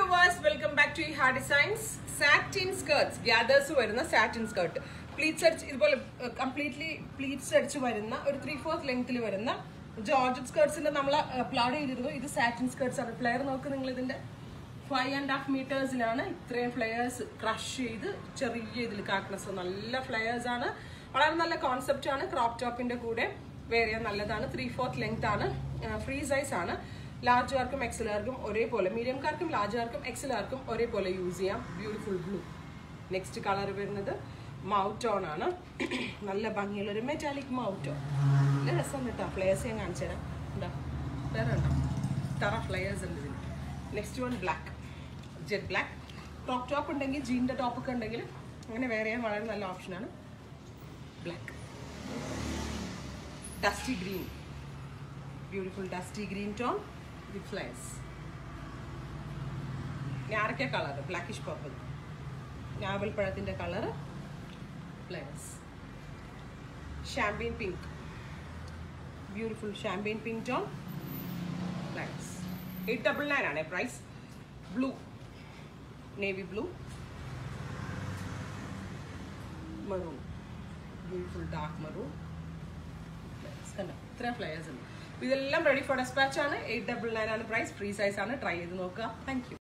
viewers welcome back to ഹാ designs satin skirts gathers വരുന്ന satin skirt pleats അടിച്ച് ഇതുപോലെ കംപ്ലീറ്റ്ലി പ്ലീറ്റ്സ് അടിച്ച് വരുന്ന ഒരു ത്രീ ഫോർത്ത് ലെങ്ത്തിൽ വരുന്ന ജോർജറ്റ് സ്കേർട്സിന്റെ നമ്മൾ അപ്ലോഡ് ചെയ്തിരുന്നു ഇത് സാറ്റിൻ സ്കേർട്സ് ആണ് ഫ്ലെയർ നോക്ക് നിങ്ങൾ ഇതിന്റെ ഫൈവ് ആൻഡ് ഹാഫ് മീറ്റേഴ്സിലാണ് ഇത്രയും ഫ്ലെയേഴ്സ് ക്രഷ് ചെയ്ത് ചെറിയ ഇതിൽ കാക്കണസ് നല്ല ഫ്ലെയേഴ്സ് ആണ് വളരെ നല്ല കോൺസെപ്റ്റ് ആണ് ക്രോപ്പ് ടോപ്പിന്റെ കൂടെ വേറെ നല്ലതാണ് ത്രീ ഫോർത്ത് ലെങ്ത് ആണ് ഫ്രീ സൈസ് ആണ് ലാർജുകാർക്കും എക്സലുകാർക്കും ഒരേപോലെ മീഡിയംകാർക്കും ലാർജുകാർക്കും എക്സലുകാർക്കും ഒരേപോലെ യൂസ് ചെയ്യാം ബ്യൂട്ടിഫുൾ ബ്ലൂ നെക്സ്റ്റ് കളർ വരുന്നത് മൗട്ടോൺ ആണ് നല്ല ഭംഗിയുള്ള ഒരു മെറ്റാലിക് മൗട്ടോ നല്ല രസം കേട്ടോ ഫ്ലെയേഴ്സ് ഞാൻ കാണിച്ചു തരാം ഉണ്ടോ വേറെ ഉണ്ടോ തറ ഫ്ലെയേഴ്സ് ഉണ്ട് ഇതിന് next one black jet black top top ഉണ്ടെങ്കിൽ ജീൻ്റെ ടോപ്പൊക്കെ ഉണ്ടെങ്കിൽ അങ്ങനെ വേറെ ചെയ്യാൻ വളരെ നല്ല ഓപ്ഷനാണ് black dusty green beautiful dusty green tone with flies ഞാറക്ക കളർ ബ്ലാക്കിഷ് പർപ്പിൾ ഞാവൽപ്പഴത്തിൻ്റെ colour flies champagne pink beautiful champagne pink tone flies eight double nine ആണ് price blue navy blue maroon beautiful dark maroon കണ്ടോ ഇത്രയും flares ഉണ്ട് ഇതെല്ലാം ready for despatch ആണ് eight double nine ആണ് price free size ആണ് try ചെയ്ത് നോക്കുക താങ്ക് യു